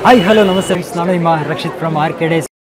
Hi hello ನಮಸ್ತೆ ನಾನು ನಿಮ್ಮ Rakshith from R K days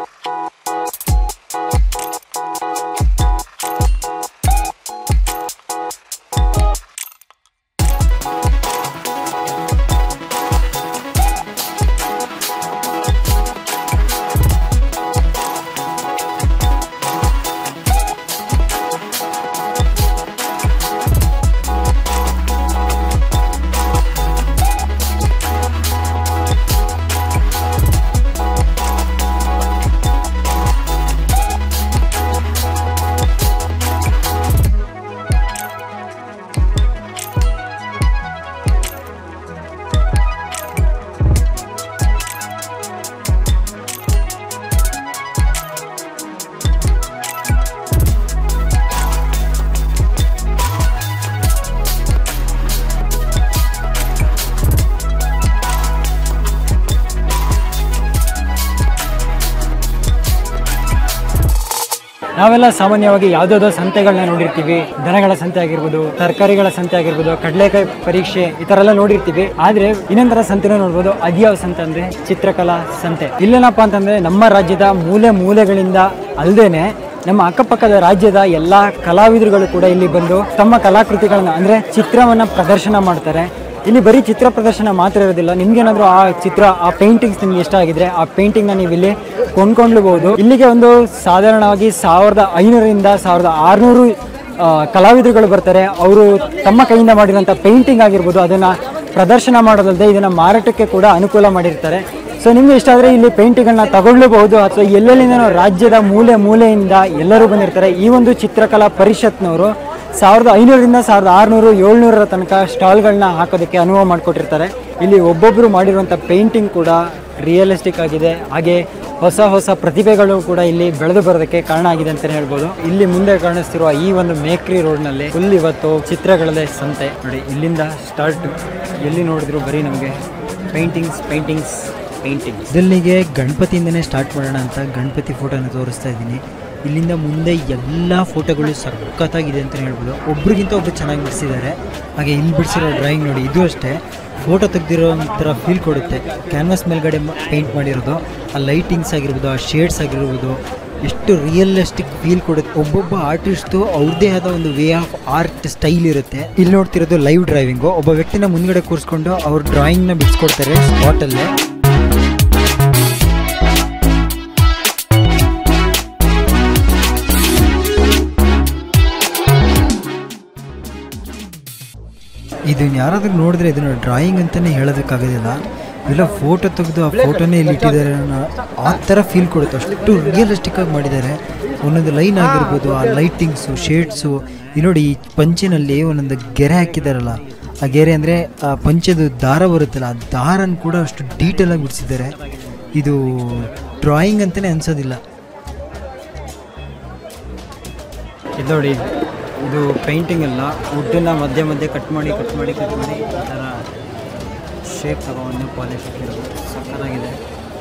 ನಾವೆಲ್ಲ ಸಾಮಾನ್ಯವಾಗಿ ಯಾವುದಾವುದೋ ಸಂತೆಗಳನ್ನ ನೋಡಿರ್ತೀವಿ ದನಗಳ ಸಂತೆ ಆಗಿರ್ಬೋದು ತರಕಾರಿಗಳ ಸಂತೆ ಆಗಿರ್ಬೋದು ಕಡಲೆಕಾಯಿ ಪರೀಕ್ಷೆ ಈ ತರ ಎಲ್ಲ ನೋಡಿರ್ತೀವಿ ಆದ್ರೆ ಇನ್ನೊಂದರ ಸಂತೆನೂ ನೋಡ್ಬೋದು ಅದ್ಯಾವ ಸಂತೆ ಅಂದ್ರೆ ಚಿತ್ರಕಲಾ ಸಂತೆ ಇಲ್ಲೇನಪ್ಪ ಅಂತಂದ್ರೆ ನಮ್ಮ ರಾಜ್ಯದ ಮೂಲೆ ಮೂಲೆಗಳಿಂದ ಅಲ್ಲದೇನೆ ನಮ್ಮ ಅಕ್ಕಪಕ್ಕದ ರಾಜ್ಯದ ಎಲ್ಲಾ ಕಲಾವಿದರುಗಳು ಕೂಡ ಇಲ್ಲಿ ಬಂದು ತಮ್ಮ ಕಲಾಕೃತಿಗಳನ್ನ ಅಂದ್ರೆ ಚಿತ್ರವನ್ನ ಪ್ರದರ್ಶನ ಮಾಡ್ತಾರೆ ಇಲ್ಲಿ ಬರೀ ಚಿತ್ರ ಪ್ರದರ್ಶನ ಮಾತ್ರ ಇರೋದಿಲ್ಲ ನಿಮ್ಗೇನಾದ್ರೂ ಆ ಚಿತ್ರ ಆ ಪೇಂಟಿಂಗ್ಸ್ ನಿಮ್ಗೆ ಇಷ್ಟ ಆಗಿದ್ರೆ ಆ ಪೇಂಟಿಂಗ್ನ ನೀವು ಇಲ್ಲಿ ಕೊಂಡ್ಕೊಂಡ್ಲಬಹುದು ಇಲ್ಲಿಗೆ ಒಂದು ಸಾಧಾರಣವಾಗಿ ಸಾವಿರದ ಐನೂರರಿಂದ ಸಾವಿರದ ಆರುನೂರು ಕಲಾವಿದರುಗಳು ಬರ್ತಾರೆ ಅವರು ತಮ್ಮ ಕೈಯಿಂದ ಮಾಡಿರುವಂಥ ಪೇಂಟಿಂಗ್ ಆಗಿರ್ಬೋದು ಅದನ್ನು ಪ್ರದರ್ಶನ ಮಾಡೋದಲ್ಲದೆ ಇದನ್ನು ಮಾರಾಟಕ್ಕೆ ಕೂಡ ಅನುಕೂಲ ಮಾಡಿರ್ತಾರೆ ಸೊ ನಿಮ್ಗೆ ಇಷ್ಟ ಆದರೆ ಇಲ್ಲಿ ಪೇಂಟಿಂಗ್ಗಳನ್ನ ತಗೊಳ್ಬಹುದು ಅಥವಾ ಎಲ್ಲೆಲ್ಲಿಂದನೋ ರಾಜ್ಯದ ಮೂಲೆ ಮೂಲೆಯಿಂದ ಎಲ್ಲರೂ ಬಂದಿರ್ತಾರೆ ಈ ಒಂದು ಚಿತ್ರಕಲಾ ಪರಿಷತ್ನವರು ಸಾವಿರದ ಐನೂರರಿಂದ ಸಾವಿರದ ಆರುನೂರು ಏಳ್ನೂರರ ತನಕ ಸ್ಟಾಲ್ಗಳನ್ನ ಹಾಕೋದಕ್ಕೆ ಅನುವು ಮಾಡಿಕೊಟ್ಟಿರ್ತಾರೆ ಇಲ್ಲಿ ಒಬ್ಬೊಬ್ಬರು ಮಾಡಿರುವಂಥ ಪೇಂಟಿಂಗ್ ಕೂಡ ರಿಯಲಿಸ್ಟಿಕ್ ಆಗಿದೆ ಹಾಗೆ ಹೊಸ ಹೊಸ ಪ್ರತಿಭೆಗಳು ಕೂಡ ಇಲ್ಲಿ ಬೆಳೆದು ಬರೋದಕ್ಕೆ ಕಾರಣ ಆಗಿದೆ ಅಂತಲೇ ಹೇಳ್ಬೋದು ಇಲ್ಲಿ ಮುಂದೆ ಕಾಣಿಸ್ತಿರುವ ಈ ಒಂದು ಮೇಕ್ರಿ ರೋಡ್ನಲ್ಲಿ ಫುಲ್ ಇವತ್ತು ಚಿತ್ರಗಳದೇ ಸಂತೆ ನೋಡಿ ಇಲ್ಲಿಂದ ಸ್ಟಾರ್ಟ್ ಎಲ್ಲಿ ನೋಡಿದ್ರು ಬರೀ ನಮಗೆ ಪೇಂಟಿಂಗ್ಸ್ ಪೇಂಟಿಂಗ್ಸ್ ಪೇಂಟಿಂಗ್ಸ್ ಇಲ್ಲಿಗೆ ಗಣಪತಿಯಿಂದನೇ ಸ್ಟಾರ್ಟ್ ಮಾಡೋಣ ಅಂತ ಗಣಪತಿ ಫೋಟೋನ ತೋರಿಸ್ತಾ ಇದ್ದೀನಿ ಇಲ್ಲಿಂದ ಮುಂದೆ ಎಲ್ಲ ಫೋಟೋಗಳು ಸಖತ್ತಾಗಿದೆ ಅಂತ ಹೇಳ್ಬೋದು ಒಬ್ರಿಗಿಂತ ಒಬ್ರು ಚೆನ್ನಾಗಿ ಬಿಡಿಸಿದ್ದಾರೆ ಹಾಗೆ ಇಲ್ಲಿ ಬಿಡಿಸಿರೋ ಡ್ರಾಯಿಂಗ್ ನೋಡಿ ಇದು ಅಷ್ಟೇ ಫೋಟೋ ತೆಗ್ದಿರೋ ಒಂಥರ ಫೀಲ್ ಕೊಡುತ್ತೆ ಕ್ಯಾನ್ವಾಸ್ ಮೇಲ್ಗಡೆ ಪೇಂಟ್ ಮಾಡಿರೋದು ಆ ಲೈಟಿಂಗ್ಸ್ ಆಗಿರ್ಬೋದು ಆ ಶೇಡ್ಸ್ ಆಗಿರ್ಬೋದು ಎಷ್ಟು ರಿಯಲಿಸ್ಟಿಕ್ ಫೀಲ್ ಕೊಡುತ್ತೆ ಒಬ್ಬೊಬ್ಬ ಆರ್ಟಿಸ್ಟು ಅವ್ರದ್ದೇ ಆದ ಒಂದು ವೇ ಆಫ್ ಆರ್ಟ್ ಸ್ಟೈಲ್ ಇರುತ್ತೆ ಇಲ್ಲಿ ನೋಡ್ತಿರೋದು ಲೈವ್ ಡ್ರೈವಿಂಗು ಒಬ್ಬ ವ್ಯಕ್ತಿನ ಮುಂದ್ಗಡೆ ಕೂರಿಸ್ಕೊಂಡು ಅವ್ರ ಡ್ರಾಯಿಂಗ್ನ ಬಿಡಿಸ್ಕೊಡ್ತಾರೆ ಸ್ಪಾಟಲ್ಲೇ ಇದನ್ನ ಯಾರಾದ್ರೂ ನೋಡಿದ್ರೆ ಇದನ್ನ ಡ್ರಾಯಿಂಗ್ ಅಂತಾನೆ ಹೇಳೋದಕ್ಕಾಗೋದಿಲ್ಲ ಇಲ್ಲ ಫೋಟೋ ತೆಗೆದು ಆ ಫೋಟೋನೇ ಇಲ್ಲಿ ಇಟ್ಟಿದ್ದಾರೆ ಅನ್ನೋ ಆ ಥರ ಫೀಲ್ ಕೊಡುತ್ತೆ ಅಷ್ಟು ರಿಯಲಿಸ್ಟಿಕ್ ಆಗಿ ಮಾಡಿದ್ದಾರೆ ಒಂದೊಂದು ಲೈನ್ ಆಗಿರ್ಬೋದು ಆ ಲೈಟಿಂಗ್ಸು ಶೇಡ್ಸು ಇಲ್ಲಿ ನೋಡಿ ಈ ಪಂಚಿನಲ್ಲಿ ಒಂದೊಂದು ಗೆರೆ ಹಾಕಿದಾರಲ್ಲ ಆ ಗೆರೆ ಅಂದರೆ ಆ ಪಂಚದು ದಾರ ಬರುತ್ತಲ್ಲ ಆ ದಾರನ ಕೂಡ ಅಷ್ಟು ಡೀಟೇಲ್ ಆಗಿ ಬಿಡಿಸಿದ್ದಾರೆ ಇದು ಡ್ರಾಯಿಂಗ್ ಅಂತಲೇ ಅನ್ಸೋದಿಲ್ಲ ಇದು ನೋಡಿ ಇದು ಪೇಂಟಿಂಗ್ ಎಲ್ಲ ವುಡ್ಡನ್ನ ಮಧ್ಯೆ ಮಧ್ಯೆ ಕಟ್ ಮಾಡಿ ಕಟ್ ಮಾಡಿ ಕಟ್ ಮಾಡಿ ಈ ಥರ ಶೇಪ್ ತಗೊಂಡು ಪಾಲಿಶ್ ಹಾಕಿರೋದು ಸಕ್ಕತ್ತಾಗಿದೆ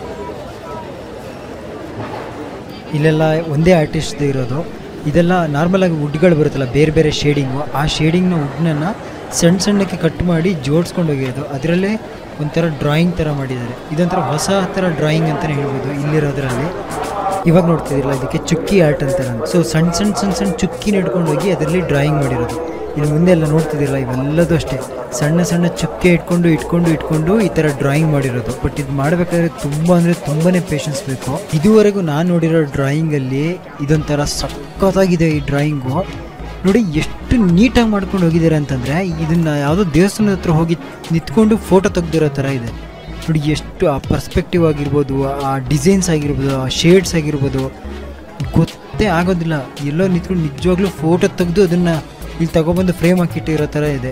ಇಲ್ಲೆಲ್ಲ ಒಂದೇ ಆರ್ಟಿಸ್ಟ್ ಇರೋದು ಇದೆಲ್ಲ ನಾರ್ಮಲ್ ಆಗಿ ವುಡ್ಗಳು ಬರುತ್ತಲ್ಲ ಬೇರೆ ಬೇರೆ ಶೇಡಿಂಗು ಆ ಶೇಡಿಂಗ್ನ ವುಡ್ನನ್ನು ಸಣ್ಣ ಸಣ್ಣಕ್ಕೆ ಕಟ್ ಮಾಡಿ ಜೋಡಿಸ್ಕೊಂಡು ಹೋಗಿರೋದು ಅದರಲ್ಲೇ ಒಂಥರ ಡ್ರಾಯಿಂಗ್ ಥರ ಮಾಡಿದ್ದಾರೆ ಇದೊಂಥರ ಹೊಸ ಥರ ಡ್ರಾಯಿಂಗ್ ಅಂತಲೇ ಹೇಳ್ಬೋದು ಇಲ್ಲಿರೋದ್ರಲ್ಲಿ ಇವಾಗ ನೋಡ್ತಿದ್ದೀರಲ್ಲ ಇದಕ್ಕೆ ಚುಕ್ಕಿ ಆರ್ಟ್ ಅಂತಾರೆ ಸೊ ಸಣ್ಣ ಸಣ್ಣ ಸಣ್ಣ ಸಣ್ಣ ಚುಕ್ಕಿನ ಹಿಡ್ಕೊಂಡು ಹೋಗಿ ಅದರಲ್ಲಿ ಡ್ರಾಯಿಂಗ್ ಮಾಡಿರೋದು ಇಲ್ಲಿ ಮುಂದೆ ಎಲ್ಲ ನೋಡ್ತಿದ್ದೀರಲ್ಲ ಇವೆಲ್ಲದೂ ಅಷ್ಟೇ ಸಣ್ಣ ಸಣ್ಣ ಚುಕ್ಕೆ ಇಟ್ಕೊಂಡು ಇಟ್ಕೊಂಡು ಇಟ್ಕೊಂಡು ಈ ಥರ ಡ್ರಾಯಿಂಗ್ ಮಾಡಿರೋದು ಬಟ್ ಇದು ಮಾಡಬೇಕಾದ್ರೆ ತುಂಬ ಅಂದರೆ ತುಂಬಾ ಪೇಷನ್ಸ್ ಬೇಕು ಇದುವರೆಗೂ ನಾನು ನೋಡಿರೋ ಡ್ರಾಯಿಂಗಲ್ಲಿ ಇದೊಂಥರ ಸಖತ್ತಾಗಿದೆ ಈ ಡ್ರಾಯಿಂಗು ನೋಡಿ ಎಷ್ಟು ನೀಟಾಗಿ ಮಾಡ್ಕೊಂಡು ಹೋಗಿದ್ದಾರೆ ಅಂತಂದರೆ ಇದನ್ನು ಯಾವುದೋ ದೇವಸ್ಥಾನದ ಹತ್ರ ಹೋಗಿ ನಿಂತ್ಕೊಂಡು ಫೋಟೋ ತೆಗ್ದಿರೋ ಥರ ಇದೆ ನೋಡಿ ಎಷ್ಟು ಆ ಪರ್ಸ್ಪೆಕ್ಟಿವ್ ಆಗಿರ್ಬೋದು ಆ ಡಿಸೈನ್ಸ್ ಆಗಿರ್ಬೋದು ಆ ಶೇಡ್ಸ್ ಆಗಿರ್ಬೋದು ಗೊತ್ತೇ ಆಗೋದಿಲ್ಲ ಎಲ್ಲೋ ನಿಂತ್ಕೊಂಡು ನಿಜವಾಗ್ಲೂ ಫೋಟೋ ತೆಗೆದು ಅದನ್ನು ಇಲ್ಲಿ ತಗೊಬಂದು ಫ್ರೇಮ್ ಹಾಕಿಟ್ಟಿರೋ ಥರ ಇದೆ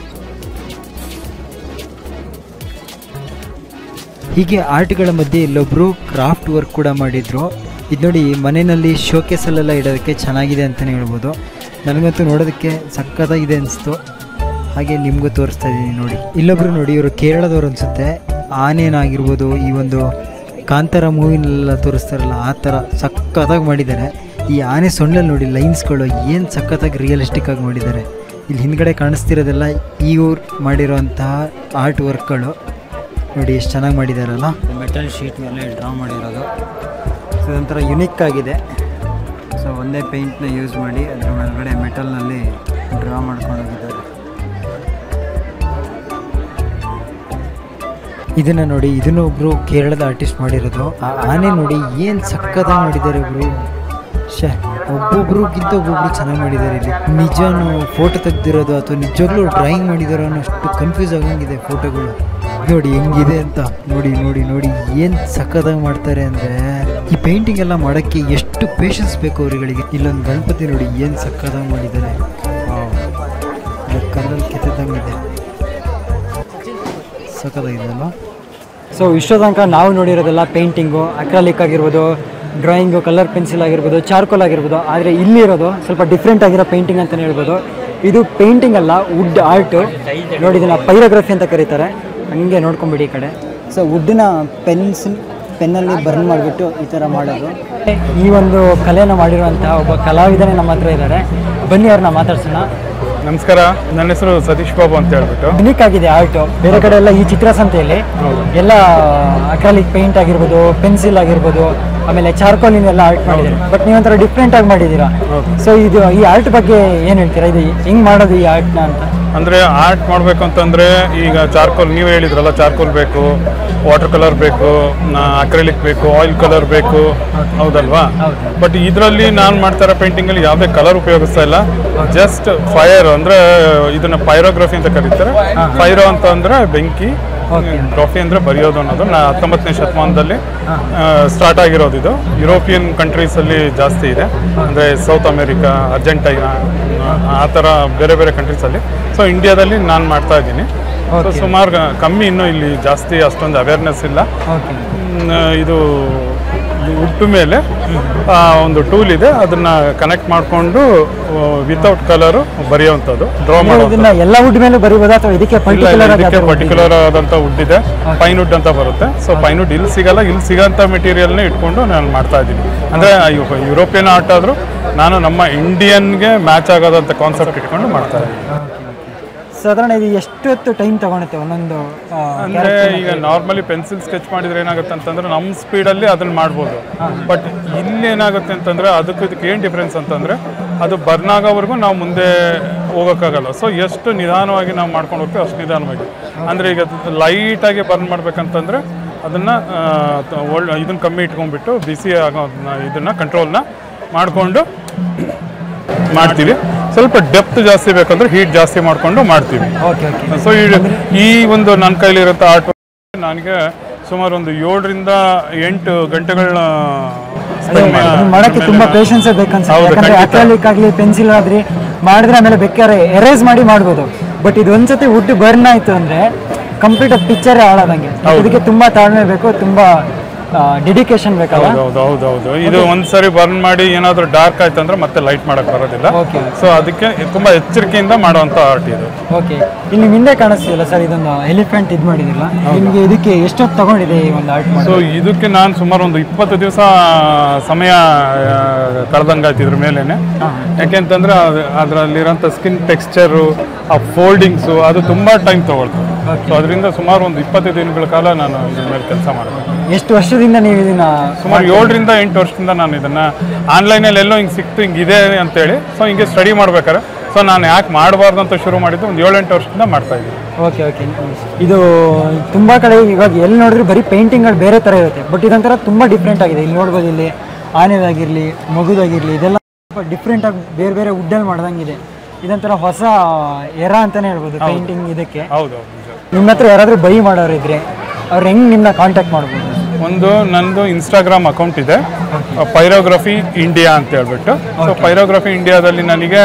ಹೀಗೆ ಆರ್ಟ್ಗಳ ಮಧ್ಯೆ ಇಲ್ಲೊಬ್ಬರು ಕ್ರಾಫ್ಟ್ ವರ್ಕ್ ಕೂಡ ಮಾಡಿದ್ರು ಇದು ನೋಡಿ ಮನೆಯಲ್ಲಿ ಶೋಕೇಸಲ್ಲೆಲ್ಲ ಇಡೋದಕ್ಕೆ ಚೆನ್ನಾಗಿದೆ ಅಂತಲೇ ಹೇಳ್ಬೋದು ನನಗಂತೂ ನೋಡೋದಕ್ಕೆ ಸಖತ್ತಾಗಿದೆ ಅನಿಸ್ತು ಹಾಗೆ ನಿಮಗೂ ತೋರಿಸ್ತಾ ಇದ್ದೀನಿ ನೋಡಿ ಇಲ್ಲೊಬ್ರು ನೋಡಿ ಇವರು ಕೇರಳದವ್ರು ಅನಿಸುತ್ತೆ ಆನೇನಾಗಿರ್ಬೋದು ಈ ಒಂದು ಕಾಂತಾರ ಮೂವಿನೆಲ್ಲ ತೋರಿಸ್ತಾರಲ್ಲ ಆ ಥರ ಸಖತ್ತಾಗಿ ಮಾಡಿದ್ದಾರೆ ಈ ಆನೆ ಸೊಣ್ಣಲ್ಲಿ ನೋಡಿ ಲೈನ್ಸ್ಗಳು ಏನು ಸಖತ್ತಾಗಿ ರಿಯಲಿಸ್ಟಿಕ್ ಆಗಿ ಮಾಡಿದ್ದಾರೆ ಇಲ್ಲಿ ಹಿಂದ್ಗಡೆ ಕಾಣಿಸ್ತಿರೋದೆಲ್ಲ ಈ ಊರು ಮಾಡಿರೋಂತಹ ಆರ್ಟ್ ವರ್ಕ್ಗಳು ನೋಡಿ ಎಷ್ಟು ಚೆನ್ನಾಗಿ ಮಾಡಿದಾರಲ್ಲ ಮೆಟಲ್ ಶೀಟ್ ಮೇಲೆ ಡ್ರಾ ಮಾಡಿರೋದು ಸೊ ಒಂಥರ ಯುನಿಕ್ ಆಗಿದೆ ಸೊ ಒಂದೇ ಪೇಂಟ್ನ ಯೂಸ್ ಮಾಡಿ ಅದ್ರ ಮೇಲ್ಗಡೆ ಮೆಟಲ್ನಲ್ಲಿ ಡ್ರಾ ಮಾಡ್ಕೊಂಡು ಹೋಗಿದ್ದಾರೆ ಇದನ್ನ ನೋಡಿ ಇದನ್ನು ಒಬ್ರು ಕೇರಳದ ಆರ್ಟಿಸ್ಟ್ ಮಾಡಿರೋದು ಆ ಆನೆ ನೋಡಿ ಏನು ಸಕ್ಕತ್ತಾಗಿ ಮಾಡಿದ್ದಾರೆ ಒಬ್ರು ಶೇ ಒಬ್ಬೊಬ್ರಿಗಿಂತ ಒಬ್ಬೊಬ್ರು ಚೆನ್ನಾಗಿ ಮಾಡಿದ್ದಾರೆ ಇಲ್ಲಿ ನಿಜನೂ ಫೋಟೋ ತೆಗ್ದಿರೋದು ಅಥವಾ ನಿಜವಾಗ್ಲೂ ಡ್ರಾಯಿಂಗ್ ಮಾಡಿದಾರೋ ಅನ್ನೋಷ್ಟು ಕನ್ಫ್ಯೂಸ್ ಆಗಂಗಿದೆ ಫೋಟೋಗಳು ನೋಡಿ ಹೆಂಗಿದೆ ಅಂತ ನೋಡಿ ನೋಡಿ ನೋಡಿ ಏನು ಸಕ್ಕತ್ತಾಗಿ ಮಾಡ್ತಾರೆ ಅಂದರೆ ಈ ಪೇಂಟಿಂಗ್ ಎಲ್ಲ ಮಾಡೋಕ್ಕೆ ಎಷ್ಟು ಪೇಷನ್ಸ್ ಬೇಕು ಅವರುಗಳಿಗೆ ಇಲ್ಲೊಂದು ಗಣಪತಿ ನೋಡಿ ಏನು ಸಕ್ಕತ್ತಾಗಿ ಮಾಡಿದ್ದಾರೆ ಕಲ್ಲಲ್ಲಿ ಕೆತ್ತದಂಗಿದೆ ಸಕ್ಕತ್ತಾಗಿದೆ ಅಲ್ವಾ ಸೊ ಇಷ್ಟೋ ತನಕ ನಾವು ನೋಡಿರೋದೆಲ್ಲ ಪೇಂಟಿಂಗು ಅಕ್ರಾಲಿಕ್ ಆಗಿರ್ಬೋದು ಡ್ರಾಯಿಂಗು ಕಲರ್ ಪೆನ್ಸಿಲ್ ಆಗಿರ್ಬೋದು ಚಾರ್ಕೋಲ್ ಆಗಿರ್ಬೋದು ಆದರೆ ಇಲ್ಲಿರೋದು ಸ್ವಲ್ಪ ಡಿಫ್ರೆಂಟ್ ಆಗಿರೋ ಪೇಂಟಿಂಗ್ ಅಂತಲೇ ಹೇಳ್ಬೋದು ಇದು ಪೇಂಟಿಂಗ್ ಅಲ್ಲ ವುಡ್ ಆರ್ಟು ನೋಡಿ ಇದನ್ನು ಪೈರೋಗ್ರಫಿ ಅಂತ ಕರೀತಾರೆ ಹಂಗೆ ನೋಡ್ಕೊಂಬಿಡಿ ಈ ಕಡೆ ಸೊ ವುಡ್ಡಿನ ಪೆನ್ಸಿಲ್ ಪೆನ್ನಲ್ಲಿ ಬರ್ನ್ ಮಾಡಿಬಿಟ್ಟು ಈ ಥರ ಮಾಡೋದು ಈ ಒಂದು ಕಲೆನ ಮಾಡಿರುವಂತಹ ಒಬ್ಬ ಕಲಾವಿದನೇ ನಮ್ಮ ಹತ್ರ ಇದ್ದಾರೆ ಬನ್ನಿ ಅವ್ರನ್ನ ಮಾತಾಡ್ಸೋಣ ನಮಸ್ಕಾರ ನನ್ನ ಹೆಸರು ಸತೀಶ್ ಬಾಬು ಅಂತ ಹೇಳ್ಬಿಟ್ಟು ಯುನಿಕ್ ಆಗಿದೆ ಆರ್ಟ್ ಬೇರೆ ಕಡೆ ಎಲ್ಲ ಈ ಚಿತ್ರಸಂತೆಯಲ್ಲಿ ಎಲ್ಲ ಅಕ್ರಾಲಿಕ್ ಪೇಂಟ್ ಆಗಿರ್ಬೋದು ಪೆನ್ಸಿಲ್ ಆಗಿರ್ಬೋದು ಆಮೇಲೆ ಚಾರ್ಕೋಲಿನೆಲ್ಲ ಆರ್ಟ್ ಮಾಡಿದ್ದಾರೆ ಬಟ್ ನೀವೊಂಥರ ಡಿಫ್ರೆಂಟ್ ಆಗಿ ಮಾಡಿದ್ದೀರಾ ಸೊ ಇದು ಈ ಆರ್ಟ್ ಬಗ್ಗೆ ಏನು ಹೇಳ್ತೀರಾ ಇದು ಹೆಂಗ್ ಮಾಡೋದು ಈ ಆರ್ಟ್ನ ಅಂತ ಅಂದ್ರೆ ಆರ್ಟ್ ಮಾಡ್ಬೇಕು ಅಂತಂದ್ರೆ ಈಗ ಚಾರ್ಕೋಲ್ ನೀವು ಹೇಳಿದ್ರಲ್ಲ ಚಾರ್ಕೋಲ್ ಬೇಕು ವಾಟರ್ ಕಲರ್ ಬೇಕು ಅಕ್ರೆಲಿಕ್ ಬೇಕು ಆಯಿಲ್ ಕಲರ್ ಬೇಕು ಹೌದಲ್ವಾ ಹೌದು. ಬಟ್ ಇದರಲ್ಲಿ ನಾನು ಮಾಡ್ತಾ ಇರೋ ಪೇಂಟಿಂಗ್ ಅಲ್ಲಿ ಯಾವುದೇ ಕಲರ್ ಉಪಯೋಗಿಸ್ತಾ ಇಲ್ಲ ಜಸ್ಟ್ ಫೈರ್ ಅಂದ್ರೆ ಇದನ್ನ ಪೈರೋಗ್ರಫಿ ಅಂತ ಕರೀತಾರೆ ಪೈರೋ ಅಂತ ಅಂದ್ರೆ ಬೆಂಕಿ ಗ್ರಾಫಿ ಅಂದ್ರೆ ಬರೆಯೋದು ಅನ್ನೋದು ನಾ ಹತ್ತೊಂಬತ್ತನೇ ಶತಮಾನದಲ್ಲಿ ಸ್ಟಾರ್ಟ್ ಆಗಿರೋದು ಇದು ಯುರೋಪಿಯನ್ ಕಂಟ್ರೀಸ್ ಅಲ್ಲಿ ಜಾಸ್ತಿ ಇದೆ ಅಂದ್ರೆ ಸೌತ್ ಅಮೆರಿಕಾ ಅರ್ಜೆಂಟೈನಾ ಆ ಥರ ಬೇರೆ ಬೇರೆ ಕಂಟ್ರೀಸ್ ಅಲ್ಲಿ ಸೊ ಇಂಡಿಯಾದಲ್ಲಿ ನಾನು ಮಾಡ್ತಾ ಇದ್ದೀನಿ ಸೊ ಸುಮಾರು ಕಮ್ಮಿ ಇನ್ನೂ ಇಲ್ಲಿ ಜಾಸ್ತಿ ಅಷ್ಟೊಂದು ಅವೇರ್ನೆಸ್ ಇಲ್ಲ ಓಕೆ ಮ್, ಇದು ಉಟ್ಟು ಮೇಲೆ ಆ, ಒಂದು ಟೂಲ್ ಇದೆ ಅದನ್ನ ಕನೆಕ್ಟ್ ಮಾಡಿಕೊಂಡು ವಿತೌಟ್ ಕಲರು ಬರೆಯುವಂಥದ್ದು ಡ್ರಾ ಮಾಡೋದು ಇದನ್ನ ಎಲ್ಲ ವುಡ್ ಮೇಲೆ ಬರೀಬೋದಾ ಅಥವಾ ಇದಕ್ಕೆ ಪರ್ಟಿಕ್ಯುಲರ್ ಆಗಿ ಇದಕ್ಕೆ ಪರ್ಟಿಕ್ಯುಲರ್ ಆದಂತ ವುಡ್ ಇದೆ ಪೈನ್ ವುಡ್ ಅಂತ ಬರುತ್ತೆ ಸೊ ಪೈನ್ ವುಡ್ ಇಲ್ಲಿ ಸಿಗಲ್ಲ ಇಲ್ಲಿ ಸಿಗೋಂಥ ಮೆಟೀರಿಯಲ್ನೇ ಇಟ್ಕೊಂಡು ನಾನು ಮಾಡ್ತಾ ಇದ್ದೀನಿ ಅಂದ್ರೆ ಯುರೋಪಿಯನ್ ಆರ್ಟ್ ಆದ್ರೂ ನಾನು ನಮ್ಮ ಇಂಡಿಯನ್ಗೆ ಮ್ಯಾಚ್ ಆಗೋದಂತ ಕಾನ್ಸೆಪ್ಟ್ ಇಟ್ಕೊಂಡು ಮಾಡ್ತಾ ಇದ್ದೀನಿ ಸಾಧಾರಣ ಇದು ಎಷ್ಟು ಹೊತ್ತು ಟೈಮ್ ತಗೊಳುತ್ತೆ ಒಂದೊಂದು ಆ, ಅಂದ್ರೆ ಈಗ ನಾರ್ಮಲಿ ಪೆನ್ಸಿಲ್ ಸ್ಕೆಚ್ ಮಾಡಿದ್ರೆ ಏನಾಗುತ್ತೆ ಅಂತಂದ್ರೆ ನಮ್ಮ ಸ್ಪೀಡಲ್ಲಿ ಅದನ್ನ ಮಾಡ್ಬೋದು ಬಟ್ ಇಲ್ಲಿ ಏನಾಗುತ್ತೆ ಅಂತಂದ್ರೆ ಅದಕ್ಕೆ ಇದಕ್ಕೆ ಏನು ಡಿಫ್ರೆನ್ಸ್ ಅಂತಂದ್ರೆ ಅದು ಬರ್ನ್ ಆಗೋವರೆಗೂ ನಾವು ಮುಂದೆ ಹೋಗೋಕ್ಕಾಗಲ್ಲ ಸೊ ಎಷ್ಟು ನಿಧಾನವಾಗಿ ನಾವು ಮಾಡ್ಕೊಂಡು ಹೋಗ್ತೀವಿ ಅಷ್ಟು ನಿಧಾನವಾಗಿ ಅಂದ್ರೆ ಈಗ ಲೈಟಾಗಿ ಬರ್ನ್ ಮಾಡ್ಬೇಕಂತಂದ್ರೆ ಅದನ್ನ ಆ, ತ- ಒಳ್ಳೆ ಇದನ್ನ ಕಮ್ಮಿ ಇಟ್ಕೊಂಡ್ಬಿಟ್ಟು ಬಿಸಿ ಆಗೋ ಇದನ್ನ ಕಂಟ್ರೋಲ್ನ ಮಾಡಿಕೊಂಡು ಮಾಡ್ತೀವಿ ಸ್ವಲ್ಪ ಡೆಪ್ತ್ ಜಾಸ್ತಿ ಬೇಕಂದ್ರೆ ಹೀಟ್ ಜಾಸ್ತಿ ಮಾಡಿಕೊಂಡು ಮಾಡ್ತೀವಿ ಓಕೆ ಓಕೆ ಸೊ ಈ ಒಂದು ನನ್ನ ಕೈಲಿರುವಂಥ ಆರ್ಟ್ ನನಗೆ ಸುಮಾರು ಒಂದು ಏಳರಿಂದ ಎಂಟು ಗಂಟೆಗಳನ್ನ ಸ್ಪೆಂಡ್ ಮಾಡಿ ಅದನ್ನ ಮಾಡಕ್ಕೆ ತುಂಬಾ ಪೇಷನ್ಸ್ ಬೇಕನ್ಸುತ್ತೆ ಹೌದು, ಯಾಕಂದ್ರೆ ಖಂಡಿತ. ಅಕ್ರಾಲಿಕ್ ಆಗಲಿ ಪೆನ್ಸಿಲ್ ಆದ್ರಿ ಮಾಡಿದ್ರೆ ಆಮೇಲೆ ಬೇಕಾದ್ರೆ ಎರೇಸ್ ಮಾಡಿ ಮಾಡ್ಬೋದು ಬಟ್ ಇದು ಒಂದ್ಸತಿ ವುಡ್ ಬರ್ನ್ ಆಯ್ತು ಅಂದ್ರೆ ಕಂಪ್ಲೀಟ್ ಪಿಕ್ಚರ್ ಹಾಳಾದಂಗೆ ಇದಕ್ಕೆ ತುಂಬಾ ತಾಳ್ಮೆ ಬೇಕು ತುಂಬಾ ಡೆಡಿಕೇಶನ್ ಬೇಕಲ್ಲ ಹೌದು ಹೌದು ಹೌದು ಇದು ಒಂದ್ಸರಿ ಬರ್ನ್ ಮಾಡಿ ಏನಾದರೂ ಡಾರ್ಕ್ ಆಯ್ತು ಅಂದ್ರೆ ಮತ್ತೆ ಲೈಟ್ ಮಾಡಕ್ ಬರೋದಿಲ್ಲ ಓಕೆ ಸೊ ಅದಕ್ಕೆ ತುಂಬಾ ಎಚ್ಚರಿಕೆಯಿಂದ ಮಾಡುವಂತ ಆರ್ಟ್ ಇದು ಓಕೆ ಇಲ್ಲಿ ಹಿಂದೆ ಕಾಣಿಸ್ತಿಲ್ಲ ಸರ್ ಇದೊಂದು ಎಲಿಫೆಂಟ್ ಇದು ಮಾಡಿದಿಲ್ಲ ನಿಮಗೆ ಇದಕ್ಕೆ ಎಷ್ಟೊತ್ತು ತಗೊಂಡಿದೆ ಈ ಒಂದು ಆರ್ಟ್ ಮಾಡಿ ಸೊ ಇದಕ್ಕೆ ನಾನು ಸುಮಾರು ಒಂದು ಇಪ್ಪತ್ತು ದಿವಸ ಸಮಯ ಕಳೆದಂಗಾಯ್ತು ಇದ್ರ ಮೇಲೇನೆ ಯಾಕೆಂತಂದ್ರೆ ಅದು- ಅದರಲ್ಲಿರೋಂಥ ಸ್ಕಿನ್ ಟೆಕ್ಸ್ಚರು ಆ ಫೋಲ್ಡಿಂಗ್ಸು ಅದು ತುಂಬಾ ಟೈಮ್ ತಗೊಳ್ತು ಸೊ ಅದರಿಂದ ಸುಮಾರು ಒಂದು ಇಪ್ಪತ್ತು ದಿನಗಳ ಕಾಲ ನಾನು ಇದ್ರ ಮೇಲೆ ಕೆಲಸ ಮಾಡಿದೆ ಎಷ್ಟು ವರ್ಷದಿಂದ ನೀವು ಇದನ್ನ ಸುಮಾರು ಏಳರಿಂದ ಎಂಟು ವರ್ಷದಿಂದ ನಾನು ಇದನ್ನ ಆನ್ಲೈನಲ್ಲಿ ಎಲ್ಲೋ ಹಿಂಗೆ ಸಿಕ್ತು ಹಿಂಗೆ ಇದೆ ಅಂತೇಳಿ ಸೊ ಹಿಂಗೆ ಸ್ಟಡಿ ಮಾಡ್ಬೇಕಾರೆ ಸೊ ನಾನು ಯಾಕೆ ಮಾಡಬಾರ್ದು ಅಂತ ಶುರು ಮಾಡಿದ್ದು ಒಂದು ಏಳೆಂಟು ವರ್ಷದಿಂದ ಮಾಡ್ತಾ ಇದ್ದೀನಿ ಓಕೆ ಓಕೆ ಇದು ತುಂಬ ಕಡೆ ಇವಾಗ ಎಲ್ಲಿ ನೋಡಿದ್ರೆ ಬರೀ ಪೇಂಟಿಂಗ್ಗಳು ಬೇರೆ ಥರ ಇರುತ್ತೆ ಬಟ್ ಇದೊಂಥರ ತುಂಬ ಡಿಫ್ರೆಂಟ್ ಆಗಿದೆ ಇಲ್ಲಿ ನೋಡ್ಬೋದು ಇಲ್ಲಿ ಆನೆದಾಗಿರಲಿ ಮಗುದಾಗಿರಲಿ ಇದೆಲ್ಲ ಸ್ವಲ್ಪ ಡಿಫ್ರೆಂಟಾಗಿ ಬೇರೆ ಬೇರೆ ವುಡ್ಡಲ್ಲಿ ಮಾಡ್ದಂಗಿದೆ ಇದೊಂಥರ ಹೊಸ ಎರ ಅಂತಲೇ ಹೇಳ್ಬೋದು ಪೇಂಟಿಂಗ್ ಇದಕ್ಕೆ ಹೌದು ಹೌದು ನಿಜ. ನಿಮ್ಮ ಹತ್ರ ಯಾರಾದರೂ ಬೈ ಮಾಡೋರು ಇದ್ರೆ ಅವ್ರು ಹೆಂಗೆ ನಿಮ್ಮನ್ನ ಕಾಂಟ್ಯಾಕ್ಟ್ ಮಾಡ್ಬೋದು ಒಂದು ನಂದು ಇನ್ಸ್ಟಾಗ್ರಾಮ್ ಅಕೌಂಟ್ ಇದೆ ಪೈರೋಗ್ರಫಿ ಇಂಡಿಯಾ ಅಂತ ಹೇಳ್ಬಿಟ್ಟು ಸೊ ಪೈರೋಗ್ರಫಿ ಇಂಡಿಯಾದಲ್ಲಿ ನನಗೆ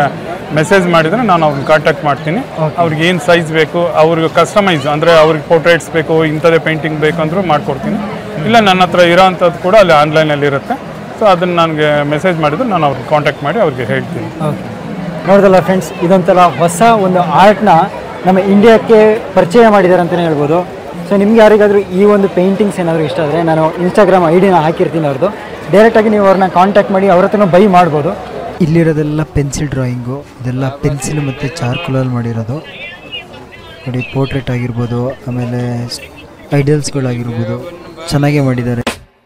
ಮೆಸೇಜ್ ಮಾಡಿದ್ರೆ ನಾನು ಅವ್ರನ್ನ ಕಾಂಟ್ಯಾಕ್ಟ್ ಮಾಡ್ತೀನಿ ಅವ್ರಿಗೆ ಏನು ಸೈಜ್ ಬೇಕು ಅವ್ರಿಗೆ ಕಸ್ಟಮೈಸ್ ಅಂದರೆ ಅವ್ರಿಗೆ ಪೋರ್ಟ್ರೇಟ್ಸ್ ಬೇಕು ಇಂಥದೇ ಪೇಂಟಿಂಗ್ ಬೇಕು ಅಂದರೂ ಮಾಡ್ಕೊಡ್ತೀನಿ ಇಲ್ಲ ನನ್ನ ಹತ್ರ ಇರೋ ಅಂಥದ್ದು ಕೂಡ ಅಲ್ಲಿ ಆನ್ಲೈನಲ್ಲಿ ಇರುತ್ತೆ ಸೊ ಅದನ್ನು ನನಗೆ ಮೆಸೇಜ್ ಮಾಡಿದ್ರೆ ನಾನು ಅವ್ರಿಗೆ ಕಾಂಟ್ಯಾಕ್ಟ್ ಮಾಡಿ ಅವ್ರಿಗೆ ಹೇಳ್ತೀನಿ ಓಕೆ ನೋಡಿದಲ್ಲ ಫ್ರೆಂಡ್ಸ್ ಇದೊಂಥರ ಹೊಸ ಒಂದು ಆರ್ಟ್ನ ನಮ್ಮ ಇಂಡಿಯಾಕ್ಕೆ ಪರಿಚಯ ಮಾಡಿದ್ದಾರೆ ಅಂತಲೇ ಹೇಳ್ಬೋದು ಸೊ ನಿಮ್ಗೆ ಯಾರಿಗಾದರೂ ಈ ಒಂದು ಪೇಂಟಿಂಗ್ಸ್ ಏನಾದರೂ ಇಷ್ಟ ಆದರೆ ನಾನು ಇನ್ಸ್ಟಾಗ್ರಾಮ್ ಐ ಡಿನ ಹಾಕಿರ್ತೀನಿ ಅವ್ರದ್ದು ಡೈರೆಕ್ಟಾಗಿ ನೀವು ಅವ್ರನ್ನ ಕಾಂಟ್ಯಾಕ್ಟ್ ಮಾಡಿ ಅವ್ರ ಹತ್ರನೂ ಬೈ ಮಾಡ್ಬೋದು ಇಲ್ಲಿರೋದೆಲ್ಲ ಪೆನ್ಸಿಲ್ ಡ್ರಾಯಿಂಗು ಇದೆಲ್ಲ ಪೆನ್ಸಿಲ್ ಮತ್ತು ಚಾರ್ಕೋಲಲ್ಲಿ ಮಾಡಿರೋದು ನೋಡಿ ಪೋರ್ಟ್ರೇಟ್ ಆಗಿರ್ಬೋದು ಆಮೇಲೆ ಐಡಲ್ಸ್ಗಳಾಗಿರ್ಬೋದು ಚೆನ್ನಾಗೇ ಮಾಡಿದ್ದಾರೆ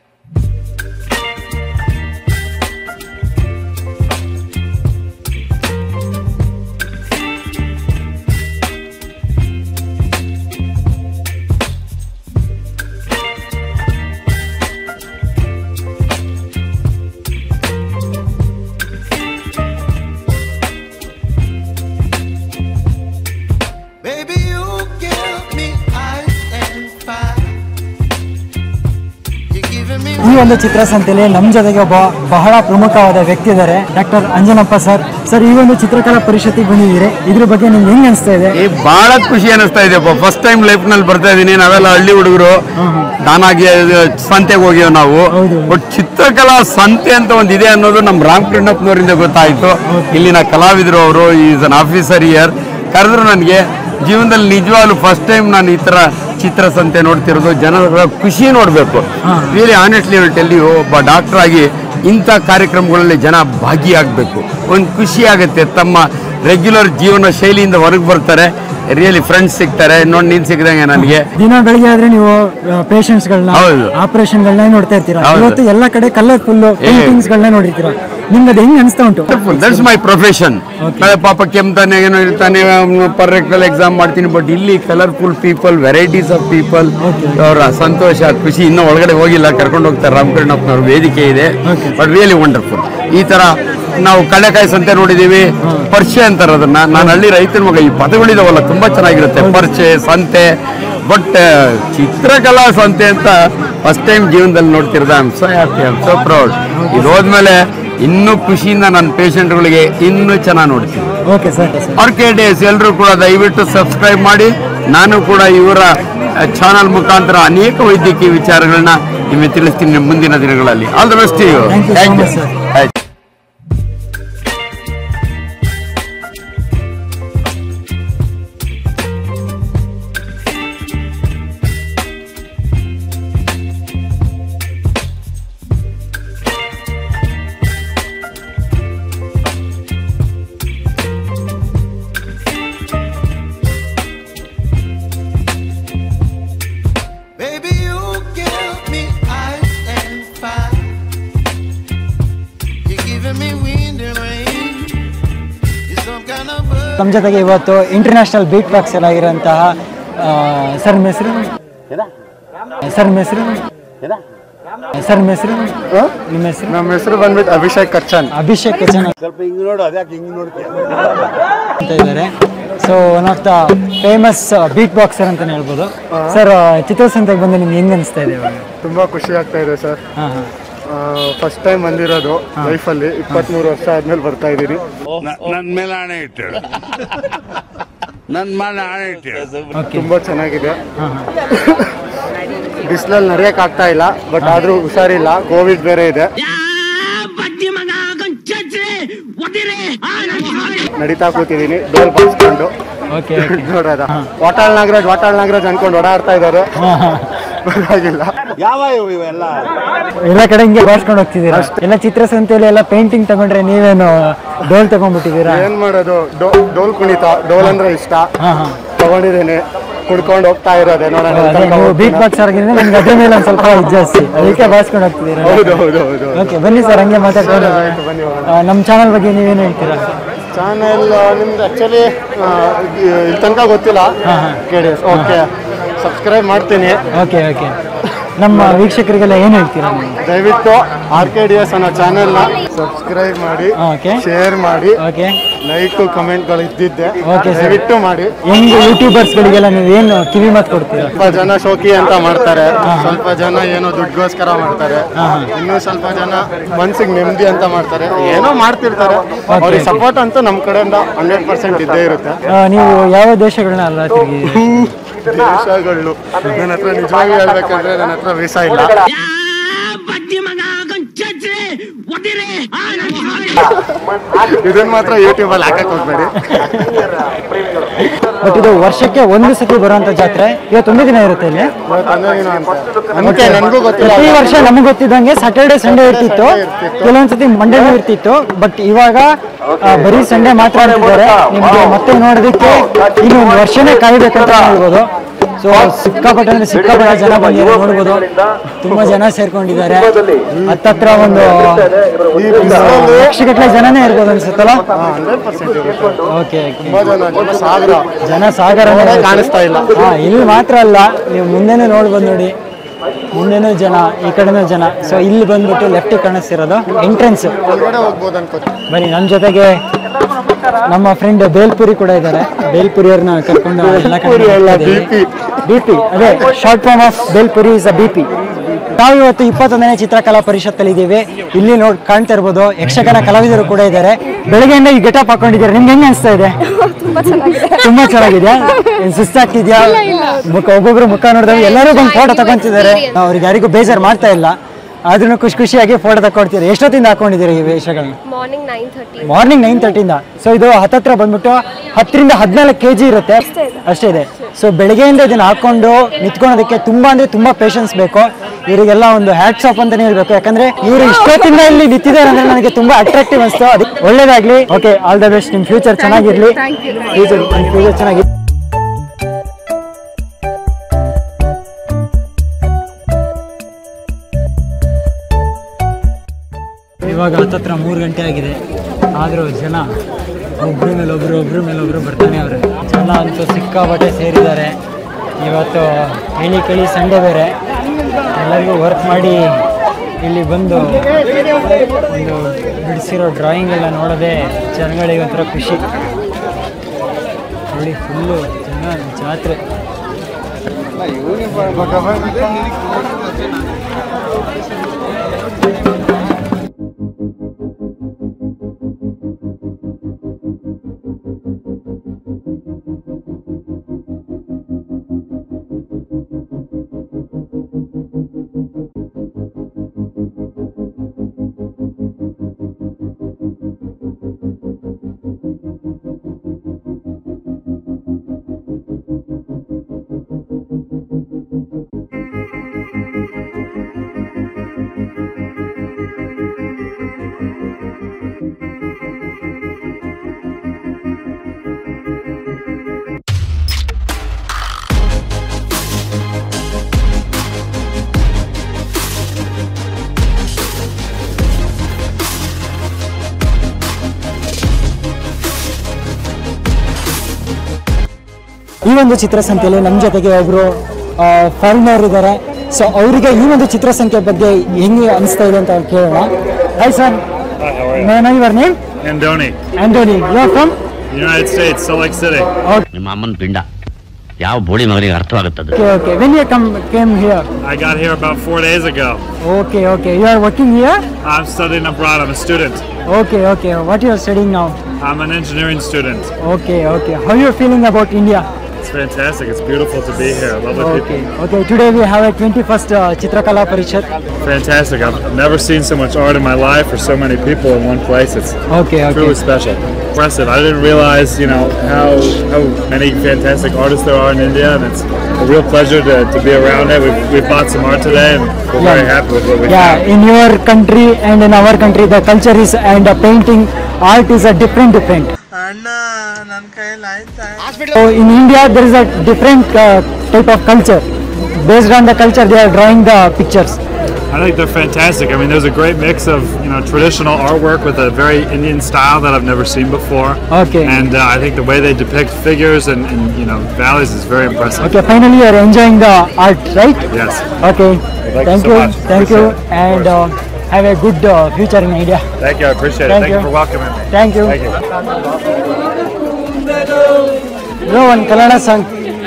Baby, you give me ice and fire. You're giving me ಈ ಒಂದು ಚಿತ್ರಸಂತೆಯಲ್ಲಿ ನಮ್ಮ ಜೊತೆಗೆ ಒಬ್ಬ ಬಹಳ ಪ್ರಮುಖವಾದ ವ್ಯಕ್ತಿ ಇದ್ದಾರೆ ಡಾಕ್ಟರ್ ಅಂಜನಪ್ಪ ಸರ್ ಸರ್ ಈ ಒಂದು ಚಿತ್ರಕಲಾ ಪರಿಷತ್ತಿಗೆ ಬಂದಿದ್ದೀರಿ ಇದ್ರ ಬಗ್ಗೆ ನಿಮ್ಗೆ ಹೆಂಗ್ ಅನಿಸ್ತಾ ಇದೆ ಈ ಬಹಳ ಖುಷಿ ಅನಿಸ್ತಾ ಇದೆಯಪ್ಪ ಫಸ್ಟ್ ಟೈಮ್ ಲೈಫ್ ನಲ್ಲಿ ಬರ್ತಾ ಇದೀನಿ ನಾವೆಲ್ಲ ಹಳ್ಳಿ ಹುಡುಗರು ನಾನಾಗಿ ಇದು ಸಂತೆಗೆ ಹೋಗ್ಯವ್ ನಾವು ಹೌದು. ಬಟ್ ಚಿತ್ರಕಲಾ ಸಂತೆ ಅಂತ ಒಂದು ಇದೆ ಅನ್ನೋದು ನಮ್ ರಾಮಕೃಷ್ಣಪ್ಪನವರಿಂದ ಗೊತ್ತಾಯ್ತು ಇಲ್ಲಿನ ಕಲಾವಿದರು ಅವರು ಈಸ್ ಅನ್ ಆಫೀಸರ್ ಇಯರ್ ಕರೆದ್ರು ನನಗೆ ಜೀವನದಲ್ಲಿ ನಿಜವಾಗ್ಲೂ ಫಸ್ಟ್ ಟೈಮ್ ನಾನು ಈ ತರ ಚಿತ್ರಸಂತೆ ನೋಡ್ತಿರೋದು ಜನರ ಖುಷಿ ನೋಡಬೇಕು ರಿಯಲಿ ಆನೆಸ್ಟ್ಲಿ ಟೆಲ್ ಯು ಒಬ್ಬ ಡಾಕ್ಟರ್ ಆಗಿ ಇಂಥ ಕಾರ್ಯಕ್ರಮಗಳಲ್ಲಿ ಜನ ಭಾಗಿಯಾಗಬೇಕು ಒಂದು ಖುಷಿ ಆಗುತ್ತೆ ತಮ್ಮ ರೆಗ್ಯುಲರ್ ಜೀವನ ಶೈಲಿಯಿಂದ ಹೊರಗೆ ಬರ್ತಾರೆ ರಿಯಲಿ ಫ್ರೆಂಡ್ಸ್ ಸಿಗ್ತಾರೆ ನೋಡಿ ನೀನ್ ಸಿಕ್ಕಿದಂಗೆ ನನಗೆ ದಿನ ಬೆಳಿಗ್ಗೆ ಆದ್ರೆ ನೀವು ಪೇಷಂಟ್ಸ್ ಗಳನ್ನ ಹೌದು. ಆಪರೇಷನ್ ಗಳನ್ನ ನೋಡ್ತಾ ಇರ್ತೀರಾ ಹೌದು. ಇವತ್ತು ಎಲ್ಲ ಕಡೆ ಕಲರ್ಫುಲ್ ಪೇಂಟಿಂಗ್ಸ್ ಗಳನ್ನ ನೋಡಿರ್ತೀರಾ ನಿಮ್ಗೆ ಅದು ಹೆಂಗ್ ಅನಿಸ್ತಾ ಉಂಟು ದಟ್ಸ್ ಮೈ ಪ್ರೊಫೆಷನ್ ನಾಳೆ ಪಾಪ ಕೆಮ್ತಾನೆ ಏನೋ ಇರ್ತಾನೆ ಪರ್ರೆಕ್ಟಲ್ ಎಕ್ಸಾಮ್ ಮಾಡ್ತೀನಿ ಬಟ್ ಇಲ್ಲಿ colourful people varieties of people ಅವರ ಸಂತೋಷ ಖುಷಿ ಇನ್ನೂ ಒಳಗಡೆ ಹೋಗಿಲ್ಲ ಕರ್ಕೊಂಡು ಹೋಗ್ತಾರೆ ರಾಮಕೃಷ್ಣಪ್ಪನವ್ರ ವೇದಿಕೆ ಇದೆ ಬಟ್ ರಿಯಲಿ ವಂಡರ್ಫುಲ್ ಈ ತರ ನಾವು ಕಡಲೆಕಾಯಿ ಸಂತೆ ನೋಡಿದೀವಿ ಪರ್ಚೆ ಅಂತಾರೆ ಅದನ್ನ ನಾನು ಹಳ್ಳಿ ರೈತನ ಮಗ ಈ ಪದಗಳಿದಾವಲ್ಲ ತುಂಬಾ ಚೆನ್ನಾಗಿರುತ್ತೆ ಪರ್ಚೆ ಸಂತೆ ಬಟ್ ಚಿತ್ರಕಲಾ ಸಂತೆ ಅಂತ ಫಸ್ಟ್ ಟೈಮ್ ಜೀವನದಲ್ಲಿ ನೋಡ್ತಿರೋದು I am so happy I am so proud ಇದು ಹೋದ್ಮೇಲೆ ಇನ್ನೂ ಖುಷಿಯಿಂದ ನನ್ನ ಪೇಷಂಟ್ಗಳಿಗೆ ಇನ್ನೂ ಚೆನ್ನಾಗಿ ನೋಡ್ತೀನಿ ಓಕೆ ಸರ್ ಆರ್ಕೆ ಡೇಸ್ ಎಲ್ಲರೂ ಕೂಡ ದಯವಿಟ್ಟು ಸಬ್ಸ್ಕ್ರೈಬ್ ಮಾಡಿ ನಾನು ಕೂಡ ಇವರ ಚಾನಲ್ ಮುಖಾಂತರ ಅನೇಕ ವೈದ್ಯಕೀಯ ವಿಚಾರಗಳನ್ನ ನಿಮಗೆ ತಿಳಿಸ್ತೀನಿ ಮುಂದಿನ ದಿನಗಳಲ್ಲಿ all the best you Thank you so thank you much, sir. ಆಯ್ತು Baby, you give me ice and fire. You're giving me wind and rain. You're some kind of bird. ನಮ್ಮ ಜೊತೆಗೆ ಇವತ್ತು ಇಂಟರ್ನ್ಯಾಷನಲ್ ಬೀಟ್ ಬಾಕ್ಸರ್ ಆಗಿರುವಂತಹ sir ನಿಮ್ಮ ಹೆಸರು sir ನಿಮ್ಮ ಹೆಸರು sir ನಿಮ್ಮ ಹೆಸರು ನಿಮ್ಮ ಹೆಸರು ನಮ್ಮ ಹೆಸರು ಬಂದ್ಬಿಟ್ಟು ಅಭಿಷೇಕ್ ಕಚ್ಚನ್ ಅಭಿಷೇಕ್ ಕಿಚನ್ ಅಂತ ಇದ್ದಾರೆ so one of the famous beat boxer ಅಂತಾನೆ ಹೇಳ್ಬೋದು ಸರ್ ಚಿತ್ರಸಂತೆಗೆ ಬಂದು ನಿಮ್ಗೆ ಹೆಂಗ್ ಅನಿಸ್ತಾ ಇದೆ ಇವಾಗ ತುಂಬಾ ಖುಷಿ ಆಗ್ತಾ ಇದೆ ಸರ್ ಹಾಂ ಹಾಂ ಫಸ್ಟ್ ಟೈಮ್ ಬಂದಿರೋದು ಲೈಫಲ್ಲಿ ಇಪ್ಪತ್ಮೂರು ವರ್ಷ ಆದ್ಮೇಲೆ ಬರ್ತಾ ಇದ್ದೀನಿ ನನ್ನ ಮೇಲೆ ಹಣೆ ಇಟ್ಟಳು ನನ್ನ ಮೇಲೆ ಹಣೆ ಇಟ್ಟಳು ಓಕೆ ತುಂಬಾ ಚೆನ್ನಾಗಿದೆ ಹಾಂ ಹಾಂ ಬಿಸಿಲಲ್ಲಿ ನಡೆಯಕ್ ಆಗ್ತಾ ಇಲ್ಲ ಬಟ್ ಆದ್ರೂ ಹುಷಾರಿಲ್ಲ ಕೋವಿಡ್ ಬೇರೆ ಇದೆ ನಡೀತಾ ಕೂತಿದ್ದೀನಿ ಡೋಲ್ ಬಾರಿಸ್ಕೊಂಡು ಓಕೆ ಓಕೆ ನೋಡೋದ ವಾಟಾಳ್ ನಾಗರಾಜ್ ವಾಟಾಳ್ ನಾಗರಾಜ್ ಅನ್ಕೊಂಡು ಓಡಾಡ್ತಾ ಇದ್ದಾರೆ ಪರವಾಗಿಲ್ಲ ಎಲ್ಲ ಕಡೆ ಹಿಂಗೆ ಬಾರ್ಸ್ಕೊಂಡು ಹೋಗ್ತಿದ್ದೀರಾ ಎಲ್ಲ ಚಿತ್ರಸಂತೆಯಲ್ಲಿ ಎಲ್ಲ ಪೇಂಟಿಂಗ್ ತಗೊಂಡ್ರೆ ನೀವೇನು ಡೋಲ್ ತಗೊಂಡ್ಬಿಟ್ಟಿದ್ದೀರಾ ಏನ್ ಮಾಡೋದು ಡೋ- ಡೋಲ್ ಕುಣಿತ ಡೋಲ್ ಅಂದ್ರೆ ಇಷ್ಟ ಹಾಂ ಹಾಂ ತಗೊಂಡಿದ್ದೀನಿ ಕುಡ್ಕೊಂಡು ಹೋಗ್ತಾ ಇರೋದೆ ನೋಡೋಣ ಎಲ್ಲಿ ಅದೇ ತನಕ ನೀವು ಬೀಟ್ ಹೋಗ್ತೀನೋ. ಬಾಕ್ಸ್ ಆಗಿದ್ರೆ ನಿಮ್ಗೆ ಅದ್ರ ಮೇಲೆ ಒಂದು ಸ್ವಲ್ಪ ಇದು ಜಾಸ್ತಿ ಅದಕ್ಕೆ ಬಾರ್ಸ್ಕೊಂಡು ಹೋಗ್ತಿದ್ದೀರಾ ಹೌದು ಹೌದು ಹೌದು ಓಕೆ ಬನ್ನಿ ಸರ್ ಹಂಗೆ ಮಾತಾಡ್ಕೊಂಡು ಆಯ್ತು, ಬನ್ನಿ ಹೋಗೋಣ. ಆ, ನಮ್ಮ ಚಾನಲ್ ಬಗ್ಗೆ ನೀವೇನು ಹೇಳ್ತೀರಾ ಚಾನೆಲ್ ನಿಮ್ದು ಆಕ್ಚುಲಿ ಇಲ್ಲಿ ತನಕ ಗೊತ್ತಿಲ್ಲ ಕೇಳಿ ಓಕೆ ಸಬ್ಸ್ಕ್ರೈಬ್ ಮಾಡ್ತೀನಿ ಓಕೆ ಓಕೆ ನಮ್ಮ ವೀಕ್ಷಕರಿಗೆಲ್ಲ ಏನು ಹೇಳ್ತೀರಾ ನೀವು ದಯವಿಟ್ಟು ಆರ್ ಕೆ ಡಿ ಎಸ್ ಅನ್ನೋ ಚಾನೆಲ್ನ ಸಬ್ಸ್ಕ್ರೈಬ್ ಮಾಡಿ ಓಕೆ ಶೇರ್ ಮಾಡಿ ಓಕೆ ಲೈಕ್ ಕಮೆಂಟ್ಗಳು ಇದ್ದಿದ್ದೆ Okay, sir. ದಯವಿಟ್ಟು ಮಾಡಿ ಹೆಂಗೆ ಯೂಟ್ಯೂಬರ್ಸ್ಗಳಿಗೆಲ್ಲ ನೀವೇನು ಕಿವಿ ಮಾತು ಕೊಡ್ತೀರಾ ಸ್ವಲ್ಪ ಜನ ಶೋಕಿ ಅಂತ ಮಾಡ್ತಾರೆ ಸ್ವಲ್ಪ ಜನ ಏನೋ ದುಡ್ಗೋಸ್ಕರ ಮಾಡ್ತಾರೆ ಇನ್ನು ಸ್ವಲ್ಪ ಜನ ಮನ್ಸಿಗೆ ನೆಮ್ಮದಿ ಅಂತ ಮಾಡ್ತಾರೆ ಏನೋ ಮಾಡ್ತಿರ್ತಾರೆ ಅವ್ರಿಗೆ ಸಪೋರ್ಟ್ ಅಂತೂ ನಮ್ಮ ಕಡೆಯಿಂದ ಹಂಡ್ರೆಡ್ ಪರ್ಸೆಂಟ್ ಇದ್ದೇ ಇರುತ್ತೆ ಆ, ನೀವು ಯಾವ ದೇಶಗಳನ್ನ ಅಲ್ಲ ತಿರುಗಿದ್ದೀರಿ ದೇಶಗಳು ನನ್ನ ಹತ್ರ ನಿಜವಾಗಿ ಹೇಳ್ಬೇಕಂದ್ರೆ ನನ್ನ ಹತ್ರ ವೀಸಾ ಇಲ್ಲ ಇದನ್ನ ಮಾತ್ರ ಯೂಟ್ಯೂಬ್ ಅಲ್ಲಿ ಹಾಕಕ್ ಹೋಗ್ಬೇಡಿ ಬಟ್ ಇದು ವರ್ಷಕ್ಕೆ ಒಂದು ಸತಿ ಬರುವಂತ ಜಾತ್ರೆ ಇವತ್ತೊಂದು ದಿನ ಇರುತ್ತೆ ಇಲ್ಲಿ ಇವತ್ತು ಹನ್ನೊಂದು ದಿನ ಅಂತ ಅದಕ್ಕೆ ನನಗೂ ಗೊತ್ತಿಲ್ಲ ಪ್ರತಿ ವರ್ಷ ನಮಗೆ ಗೊತ್ತಿದ್ದಂಗೆ ಸ್ಯಾಟರ್ಡೆ ಸಂಡೇ ಇರ್ತಿತ್ತು ಕೆಲವೊಂದ್ಸತಿ ಮಂಡೇನೂ ಇರ್ತಿತ್ತು ಬಟ್ ಇವಾಗ ಆ, ಬರೀ ಸಂಡೇ ಮಾತ್ರ ಅಂತಿದ್ದಾರೆ ನಿಮ್ಗೆ ಮತ್ತೆ ನೋಡೋದಕ್ಕೆ ಇನ್ನು ಒಂದು ವರ್ಷನೇ ಕಾಯ್ಬೇಕಂತ ಹೇಳ್ಬೋದು ಸೊ ಸಿಕ್ಕಾಪಟ್ಟೆ ಅಂದ್ರೆ ಸಿಕ್ಕಾಪಟ್ಟೆ ಜನ ಬಂದಿದ್ದಾರೆ ನೋಡ್ಬೋದು ತುಂಬಾ ಜನ ಸೇರ್ಕೊಂಡಿದ್ದಾರೆ ಹತ್ತತ್ರ ಒಂದು ಲಕ್ಷಗಟ್ಟಲೆ ಜನನೇ ಇರ್ಬೋದು ಅನ್ಸುತ್ತಲ್ಲ ಹಂಡ್ರೆಡ್ ಪರ್ಸೆಂಟ್ ಇರುತ್ತೆ ಓಕೆ ತುಂಬಾ ಜನ ಜನ ಸಾಗರ ಜನ ಸಾಗರ ನೋಡೇ ಕಾಣಿಸ್ತಾ ಇಲ್ಲ. ಹಾ ಇಲ್ಲಿ ಮಾತ್ರ ಅಲ್ಲ ನೀವು ಮುಂದೆನೂ ನೋಡ್ಬೋದು ನೋಡಿ ಮುಂದೆನೂ ಜನ ಈ ಕಡೆನೂ ಜನ ಸೊ ಇಲ್ಲಿ ಬಂದ್ಬಿಟ್ಟು ಲೆಫ್ಟ್ ಕಾಣಿಸ್ತಿರೋದು ಎಂಟ್ರೆನ್ಸ್ ಒಳಗಡೆ ಹೋಗ್ಬೋದು ಅನ್ಕೋತೀನಿ ಬನ್ನಿ ನನ್ನ ಜೊತೆಗೆ ನಮ್ಮ ಫ್ರೆಂಡ್ ಬೇಲ್ಪುರಿ ಕೂಡ ಇದ್ದಾರೆ ಬೇಲ್ಪುರಿ ಅವ್ರನ್ನ ಕರ್ಕೊಂಡು ಎಲ್ಲ ಬಿ ಪಿ ಅದೇ short form of Belpuri is a B P ನಾವು ಇವತ್ತು ಇಪ್ಪತ್ತೊಂದನೇ ಚಿತ್ರಕಲಾ ಪರಿಷತ್ತಲ್ಲಿ ಇದ್ದೀವಿ ಇಲ್ಲಿ ನೋಡ್ ಕಾಣ್ತಾ ಇರ್ಬೋದು ಯಕ್ಷಗಾನ ಕಲಾವಿದರು ಕೂಡ ಇದ್ದಾರೆ ಬೆಳಗ್ಗೆಯಿಂದ ಈ ಗೆಟಪ್ ಹಾಕೊಂಡಿದ್ದಾರೆ ನಿಮ್ಗೆ ಹೆಂಗ್ ಅನಿಸ್ತಾ ಇದೆ ತುಂಬಾ ಚೆನ್ನಾಗಿದೆ ತುಂಬಾ ಚೆನ್ನಾಗಿದ್ಯಾ ಏನ್ ಸುಸ್ತಾಗ್ತಿದ್ಯಾ ಮುಖ ಒಬ್ಬೊಬ್ರು ಮುಖ ನೋಡಿದಾಗ ಎಲ್ಲರೂ ಬಂದು ಫೋಟೋ ತಗೊಂತಿದ್ದಾರೆ ಅವ್ರಿಗೆ ಯಾರಿಗೂ ಬೇಜಾರು ಮಾಡ್ತಾ ಇಲ್ಲ ಆದ್ರೂ ಖುಷಿ ಖುಷಿಯಾಗಿ ಫೋಟೋ ತಗೊಳ್ತೀರಿ ಎಷ್ಟೊತ್ತಿಂದ ಹಾಕೊಂಡಿದ್ದೀರಿ ಈ ವೇಷಗಳನ್ನ morning nine thirty morning nine ತರ್ಟಿಯಿಂದ ಸೊ ಇದು ಹತ್ತತ್ರ ಬಂದ್ಬಿಟ್ಟು ಹತ್ತರಿಂದ ಹದಿನಾಲ್ಕು ಕೆ ಜಿ ಇರುತ್ತೆ ಅಷ್ಟೇ ಇದೆ ಸೊ ಬೆಳಗ್ಗೆಯಿಂದ ಇದನ್ನ ಹಾಕೊಂಡು ನಿಂತ್ಕೊಳೋದಕ್ಕೆ ತುಂಬಾ ಅಂದ್ರೆ ತುಂಬಾ ಪೇಷನ್ಸ್ ಬೇಕು ಇವರಿಗೆಲ್ಲ ಒಂದು ಹ್ಯಾಟ್ಸ್ ಆಫ್ ಅಂತಾನೆ ಹೇಳ್ಬೇಕು ಯಾಕಂದ್ರೆ ಇವರು ಇಷ್ಟೊತ್ತಿಂದ ಇಲ್ಲಿ ನಿಂತಿದ್ದಾರೆ ಅಂದ್ರೆ ನನಗೆ ತುಂಬಾ ಅಟ್ರಾಕ್ಟಿವ್ ಅನಿಸ್ತು ಅದಕ್ಕೆ ಒಳ್ಳೇದಾಗ್ಲಿ ಓಕೆ ಆಲ್ ದ ಬೆಸ್ಟ್ ನಿಮ್ ಫ್ಯೂಚರ್ ಚೆನ್ನಾಗಿರ್ಲಿ ಫ್ಯೂಚರ್ ಫ್ಯೂಚರ್ ಚೆನ್ನಾಗಿ ಇವಾಗ ಹತ್ತತ್ರ ಮೂರು ಗಂಟೆ ಆಗಿದೆ ಆದರೂ ಜನ ಒಬ್ರ ಮೇಲೆ ಒಬ್ರು ಒಬ್ರ ಮೇಲೆ ಒಬ್ರು ಬರ್ತಾನೆ ಅವ್ರೆ ಜನ ಅಂತೂ ಸಿಕ್ಕಾಪಟ್ಟೆ ಸೇರಿದ್ದಾರೆ ಇವತ್ತು ಹೇಳಿ ಕೇಳಿ ಸಂಡೇ ಬೇರೆ ಎಲ್ಲರಿಗೂ ವರ್ಕ್ ಮಾಡಿ ಇಲ್ಲಿ ಬಂದು ಒಂದು ಬಿಡಿಸಿರೋ ಡ್ರಾಯಿಂಗ್ ಎಲ್ಲ ನೋಡೋದೇ ಜನಗಳಿಗೆ ಒಂಥರ ಖುಷಿ ನೋಡಿ ಫುಲ್ಲು ಜನ ಜಾತ್ರೆ ಈ ಒಂದು ಚಿತ್ರಸಂತೆಯಲ್ಲಿ ನಮ್ಮ ಜೊತೆಗೆ ಒಬ್ರು ಫಾರಿನರ್ ಇದ್ದಾರೆ ಸೊ ಅವರಿಗೆ ಈ ಒಂದು ಚಿತ್ರಸಂಖ್ಯೆ ಬಗ್ಗೆ ಹೆಂಗೆ ಅನಿಸ್ತಾ ಇದೆ ಅಂತ ಕೇಳೋಣ hi sir know your name Andoni, Antony you are from United States, Salt Lake City. ನಿಮ್ಮ ಅಮ್ಮನ ಪಿಂಡ ಯಾವ ಬೋಳಿ ಮಗನಿಗೆ ಅರ್ಥವಾಗುತ್ತದೆ okay okay when you come came here I got here about four days ago. Okay okay you are working here I'm studying abroad. I'm a student. Okay okay what you are studying now I'm an engineering student. Okay okay how you feeling about India It's fantastic. It's beautiful to be here. Lovely okay people. Okay today we have a twenty first Chitrakala Parishath Fantastic. I've never seen so much art in my life or so many people in one place. It's okay okay truly special. Impressive. I didn't realize, you know, how how many fantastic artists there are in India, and it's a real pleasure to, to be around it. We've, we've bought some art today, and we're very happy with what we Yeah, have. in your country and in our country, the culture is and the painting art is a different different. So in India, there is a different uh, type of culture. Based on the culture, they are drawing the pictures. I think they're fantastic. I mean, there's a great mix of you know traditional artwork with a very Indian style that I've never seen before. Okay. And uh, I think the way they depict figures and, and you know valleys is very impressive. Okay, finally you are enjoying the art, right? Yes. Okay. Thank you Thank so you. much. Thank you. Appreciate it. And uh, have a good uh, future in India. Thank you. I appreciate Thank it. Thank you. you for welcoming me. Thank you. Thank you. Bro, one Kannada song.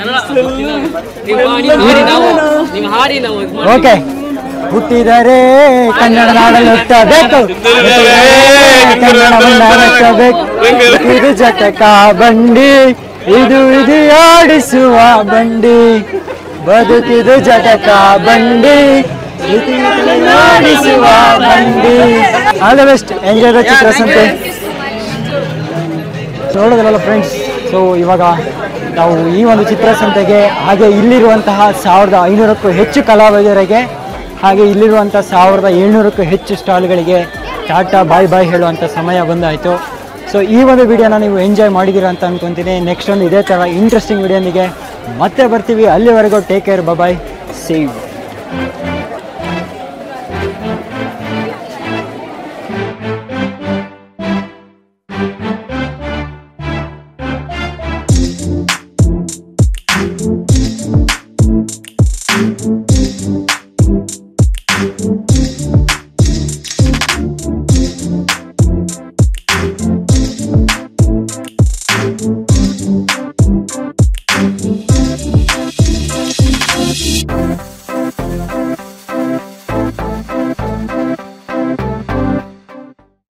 Okay ಹುಟ್ಟಿದರೆ ಕನ್ನಡ ನಾಡಲು ಹುಟ್ಟಬೇಕು ಕನ್ನಡ ಬೇಕು ಇದು ಜಟಕ ಬಂಡಿ ಇದು ಇದು ಆಡಿಸುವ ಬಂಡಿ ಬದುಕಿದು ಜಟಕ ಬಂಡಿ ಇದು ಇದು ಆಡಿಸುವ ಬಂಡಿ all the best enjoy the Chitrasanthe ನೋಡೋದ್ರಲ್ಲ ಫ್ರೆಂಡ್ಸ್ ಸೊ ಇವಾಗ ನಾವು ಈ ಒಂದು ಚಿತ್ರಸಂತೆಗೆ ಹಾಗೆ ಇಲ್ಲಿರುವಂತಹ ಸಾವಿರದ ಐನೂರಕ್ಕೂ ಹೆಚ್ಚು ಕಲಾವಿದರಿಗೆ ಹಾಗೆ ಇಲ್ಲಿರುವಂಥ ಸಾವಿರದ ಏಳ್ನೂರಕ್ಕೂ ಹೆಚ್ಚು ಸ್ಟಾಲ್ಗಳಿಗೆ ಟಾಟಾ ಬಾಯ್ ಬಾಯ್ ಹೇಳುವಂಥ ಸಮಯ ಬಂದಾಯಿತು ಸೊ ಈ ಒಂದು ವಿಡಿಯೋನ ನೀವು ಎಂಜಾಯ್ ಮಾಡಿದ್ದೀರಾ ಅಂತ ಅನ್ಕೊತೀನಿ ನೆಕ್ಸ್ಟ್ ಒಂದು ಇದೇ ಥರ ಇಂಟ್ರೆಸ್ಟಿಂಗ್ ವಿಡಿಯೋನಿಗೆ ಮತ್ತೆ ಬರ್ತೀವಿ ಅಲ್ಲಿವರೆಗೂ ಟೇಕ್ ಕೇರ್ ಬಾಯ್ ಸೇವ್